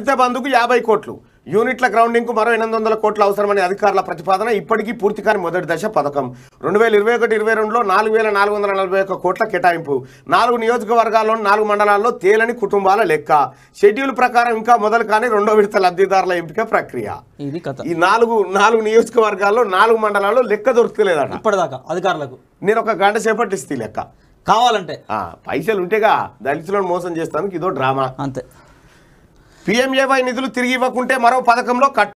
రైతు బంధుకు యాభై కోట్లు యూనిట్ల గ్రౌండింగ్ కు మరో ఎనిమిది వందల కోట్లు అవసరమని అధికారుల ప్రతిపాదన ఇప్పటికీ పూర్తి కాని మొదటి దశ పథకం రెండు వేల ఇరవై ఒకటి ఇరవై రెండులో నాలుగు వేల నాలుగు వందల నలభై ఒక్క కోట్ల కేటాయింపు నాలుగు నియోజకవర్గాల్లోని నాలుగు మండలాల్లో తేలని కుటుంబాల లెక్క షెడ్యూల్ ప్రకారం ఇంకా మొదలు కాని రెండో విడత లబ్ధిదారుల ఎంపిక ప్రక్రియ ఇది కథ ఈ నాలుగు నాలుగు నియోజకవర్గాల్లో నాలుగు మండలాల్లో లెక్క దొరుకుతలేదట ఇప్పటిదాకా అధికారులకు నేను ఒక గంట సేపటి ఇస్తే ఈ లెక్క కావాలంటే ఆ, పైసలు ఉంటేగా దళితులను మోసం చేస్తానికి ఇదో డ్రామా అంతే పిఎంఏవై నిధులు తిరిగి ఇవ్వకుంటే మరో పథకంలో కట్